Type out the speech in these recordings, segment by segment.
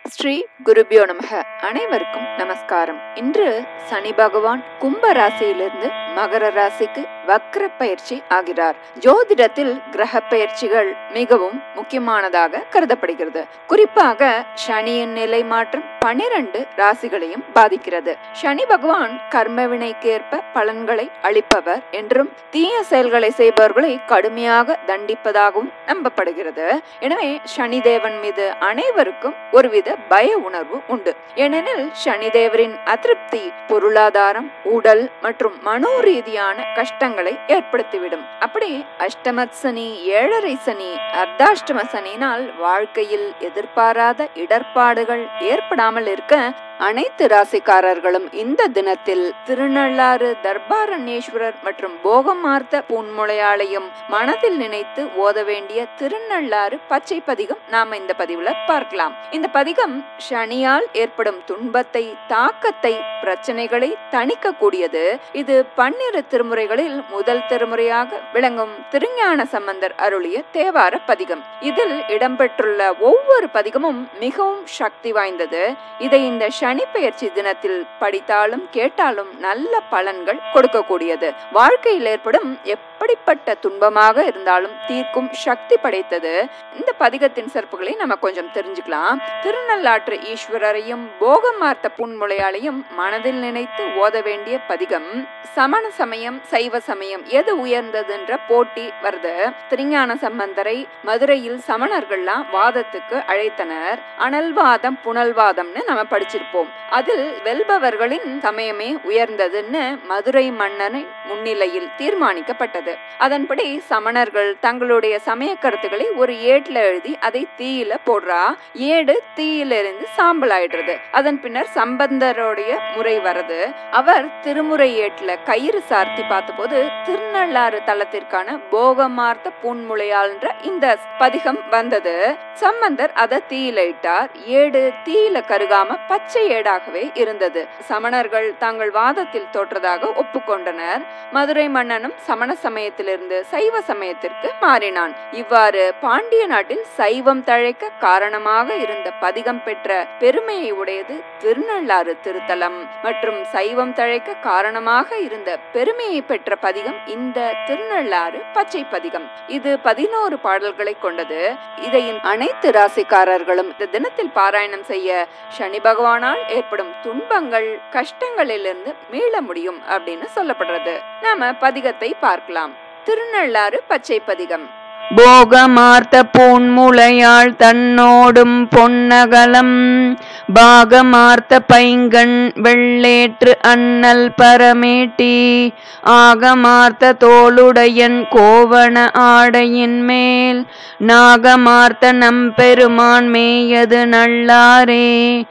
ஸ்ரீ குருபியோ நமக அனைவருக்கும் நமஸ்காரம் இன்று சனி பகவான் கும்ப ராசியிலிருந்து மகர ராசிக்கு வக்ர பயிற்சி ஆகிறார் ஜோதிடத்தில் கிரக பயிற்சிகள் மிகவும் முக்கியமானதாக கருதப்படுகிறது குறிப்பாக சனியின் நிலை மாற்றம் பனிரெண்டு ராசிகளையும் பாதிக்கிறது சனி பகவான் கர்ம வினைக்கேற்ப பலன்களை அளிப்பவர் என்றும் தீய செயல்களை செய்பவர்களை கடுமையாக தண்டிப்பதாகவும் நம்பப்படுகிறது எனவே சனி தேவன் மீது அனைவருக்கும் ஒருவித பய உணர்வு உண்டு ஏனெனில் சனிதேவரின் அதிருப்தி பொருளாதாரம் உடல் மற்றும் மனோ ரீதியான கஷ்டங்களை ஏற்படுத்திவிடும் அப்படி அஷ்டமத் சனி ஏழரை சனி அர்த்தாஷ்டம சனினால் வாழ்க்கையில் எதிர்பாராத இடர்பாடுகள் ஏற்படாமல் இருக்க அனைத்து ராசிக்காரர்களும் இந்த தினத்தில் திருநள்ளாறு தர்பாரண்யேஸ்வரர் மற்றும் போகமார்த்த பூன்முளையாளையும் மனதில் நினைத்து ஓத வேண்டிய திருநள்ளாறு பச்சை பதிகம் நாம இந்த பதிவுல பார்க்கலாம் இந்த பதிகம் சனியால் ஏற்படும் துன்பத்தை தாக்கத்தை பிரச்சனைகளை தணிக்க கூடியது இது பன்னிரு திருமுறைகளில் முதல் திருமுறையாக விளங்கும் திருஞான சம்பந்தர் அருளிய தேவார பதிகம் இதில் இடம்பெற்றுள்ள ஒவ்வொரு பதிகமும் மிகவும் சக்தி வாய்ந்தது இதை இந்த சனி பெயர்ச்சி தினத்தில் படித்தாலும் கேட்டாலும் நல்ல பலன்கள் கொடுக்கக்கூடியது வாழ்க்கையில் ஏற்படும் எப்படிப்பட்ட துன்பமாக இருந்தாலும் தீர்க்கும் சக்தி படைத்தது இந்த பதிகத்தின் சிறப்புகளை நம்ம கொஞ்சம் தெரிஞ்சுக்கலாம் திருநள்ளாற்று ஈஸ்வரரையும் போகமார்த்த புன்முளையாலையும் மனதில் நினைத்து ஓத வேண்டிய பதிகம் சமண சமயம் சைவ சமயம் எது உயர்ந்ததுன்ற போட்டி வருது திருஞான சம்பந்தரை மதுரையில் சமணர்கள்லாம் வாதத்துக்கு அழைத்தனர் அனல்வாதம் புனல்வாதம்னு நம்ம படிச்சிருப்போம் அதில் வெல்பவர்களின் சமயமே உயர்ந்ததுன்னு மதுரை மன்னனை முன்னிலையில் தீர்மானிக்கப்பட்டது அதன்படி சமணர்கள் தங்களுடைய சமய கருத்துக்களை ஒரு ஏட்ல எழுதி அதை தீயில போடுறா ஏடு தீயில இருந்து சாம்பல் ஆயிடுறது அதன் பின்னர் சம்பந்தருடைய முறை வருது அவர் திருமுறை ஏட்ல கயிறு சார்த்தி பார்த்தபோது திருநள்ளாறு தலத்திற்கான போகமார்த்த பூன்முளையாள்ன்ற இந்த பதிகம் வந்தது சம்பந்தர் அதை தீயில இட்டார் ஏடு தீயில கருகாம பச்சை ஏடாகவே இருந்தது சமணர்கள் தாங்கள் வாதத்தில் தோற்றதாக ஒப்புக்கொண்டனர் மதுரை மன்னனும் சமண சமயத்திலிருந்து சைவ சமயத்திற்கு மாறினான் இவ்வாறு பாண்டிய நாட்டில் சைவம் தழைக்க காரணமாக இருந்த பதிகம் பெற்ற பெருமையை உடையது திருநள்ளாறு திருத்தலம் மற்றும் சைவம் தழைக்க காரணமாக இருந்த பெருமையை பெற்ற பதிகம் இந்த திருநள்ளாறு பச்சை பதிகம் இது பதினோரு பாடல்களை கொண்டது இதை அனைத்து ராசிக்காரர்களும் இந்த தினத்தில் பாராயணம் செய்ய சனி பகவானால் ஏற்படும் துன்பங்கள் கஷ்டங்களிலிருந்து மீள முடியும் அப்படின்னு சொல்லப்படுறது நாம பதிகத்தை பார்க்கலாம் திருநள்ளாறு பச்சை பதிகம் போகமார்த்த பூன்முளையாள் தன்னோடும் பொன்னகலம் பாகமார்த்த பைங்கண் வெள்ளேற்று அண்ணல் பரமேட்டி ஆகமார்த்த தோளுடையன் கோவண ஆடையின் மேல் நாகமார்த்த நம்பெருமான் மேயது நல்லாரே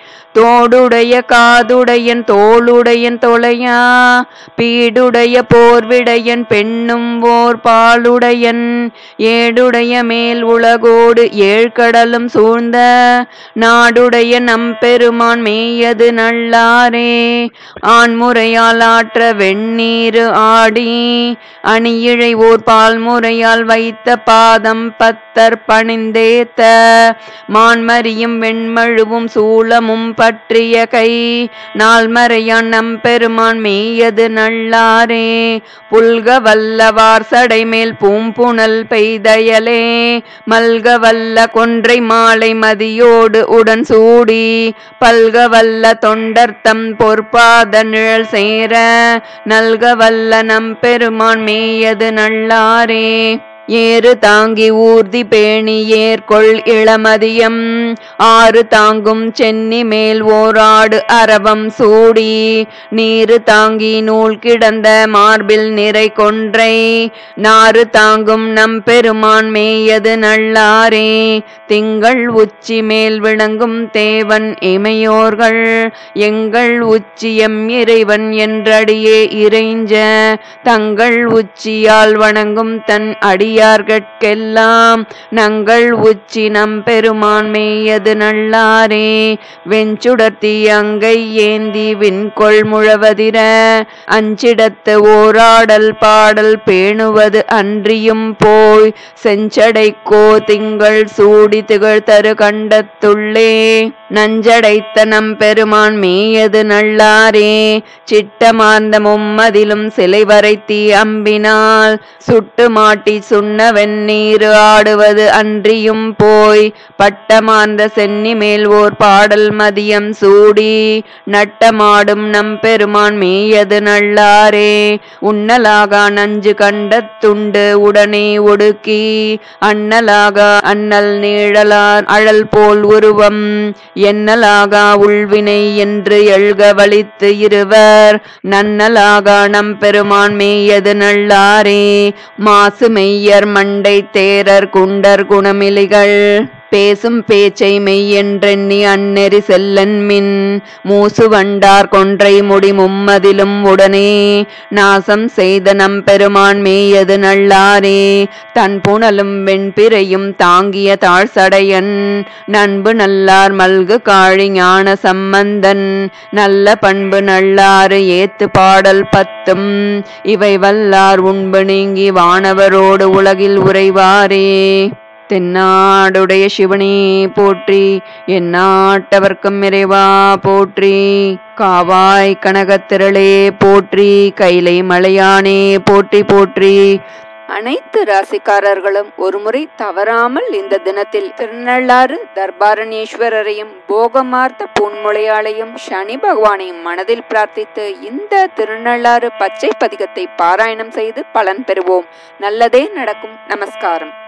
தோடுடைய காதுடையன் தோளுடையன் தொலையா பீடுடைய போர்விடையன் பெண்ணும் ஓர் பாலுடையன் ஏடுடைய மேல் உலகோடு ஏழ்கடலும் சூழ்ந்த நாடுடைய நம்பெருமான் மேயது நல்லாரே ஆண்முறையால் ஆற்ற வெண்ணீரு ஆடி அணியிழை ஓர் பால்முறையால் வைத்த பாதம் பத்தர் பணிந்தேத்த மான்மரியும் வெண்மழுவும் சூளமும் பற்றிய கை நால்மறையான் நம்பெருமான் மேயது நல்லாரே புல்க வல்லவார் சடை மேல் பூம்புணல் பெய்தயலே மல்க வல்ல கொன்றை மாலை மதியோடு உடன் சூடி பல்க வல்ல தொண்டர்த்தம் பொற்பாத நிழல் சேர நல்க வல்ல நம்பெருமான் மேயது நல்லாரே ஏறு தாங்கி ஊர்தி பேணி ஏற்கொள் இளமதியம் ஆறு தாங்கும் சென்னி மேல் ஓராடு அரவம் சூடி நீரு தாங்கி நூல் கிடந்த மார்பில் நிறை கொன்றை நாறு தாங்கும் நம் பெருமான் மேயது நல்லாரே திங்கள் உச்சி மேல் விளங்கும் தேவன் இமையோர்கள் எங்கள் உச்சியம் இறைவன் என்றடியே இறைஞ்ச தங்கள் உச்சியால் வணங்கும் தன் அடிய அடியார்கட்கெல்லாம் நங்கள் உச்சி நம்பெருமான் மேயது நல்லாரே வெஞ்சுடர்த்தி அங்கை ஏந்தி விண்கொள் முழவதிர அஞ்சிடத்து ஓராடல் பாடல் பேணுவது அன்றியும் போய் செஞ்சடைக்கோ திங்கள் சூடி திகழ் தரு கண்டத்துள்ளே நஞ்சடைத்த நம்பெருமான் மேயது நல்லாரே சிட்டமார்ந்த மும்மதிலும் சிலை வரைத்தி அம்பினால் சுட்டு மாட்டி சுண்ண வெந்நீர் ஆடுவது அன்றியும் போய் பட்டமார்ந்த சென்னி மேல் ஓர் பாடல் மதியம் சூடி நட்டமாடும் நம்பெருமான் மேயது நல்லாரே உண்ணலாகா நஞ்சு கண்டத்துண்டு உடனே ஒடுக்கி அண்ணலாக அண்ணல் நீழலார் அழல் போல் உருவம் எண்ணலாகா உள்வினை என்று எழுக வலித்து இருவர் நன்னலாகா நம்பெருமான் மேயது நல்லாரே மாசு மெய்யர் மண்டை தேரர் குண்டர் குணமிலிகள் பேசும் பேச்சை மெய்யென்றெண்ணி அந்நெறி செல்லன் மின் மூசு வண்டார் கொன்றை முடி மும்மதிலும் உடனே நாசம் செய்த நம்பெருமான் மேயது நல்லாரே தன் புனலும் வெண்பிறையும் தாங்கிய தாழ்சடையன் நண்பு நல்லார் மல்கு காழி ஞான சம்பந்தன் நல்ல பண்பு நல்லாறு ஏத்து பாடல் பத்தும் இவை வல்லார் உண்பு நீங்கி வானவரோடு உலகில் உறைவாரே தென்னாடுடைய சிவனே போற்றி எந்நாட்டவர்க்கும் இறைவா போற்றி காவாய் கனகத்திரளே போற்றி கைலை மலையானே போற்றி போற்றி அனைத்து ராசிக்காரர்களும் ஒருமுறை தவறாமல் இந்த தினத்தில் திருநள்ளாறு தர்பாரணேஸ்வரரையும் போகமார்த்த பூன்முளையாளையும் சனி பகவானையும் மனதில் பிரார்த்தித்து இந்த திருநள்ளாறு பச்சை பதிகத்தை பாராயணம் செய்து பலன் பெறுவோம் நல்லதே நடக்கும் நமஸ்காரம்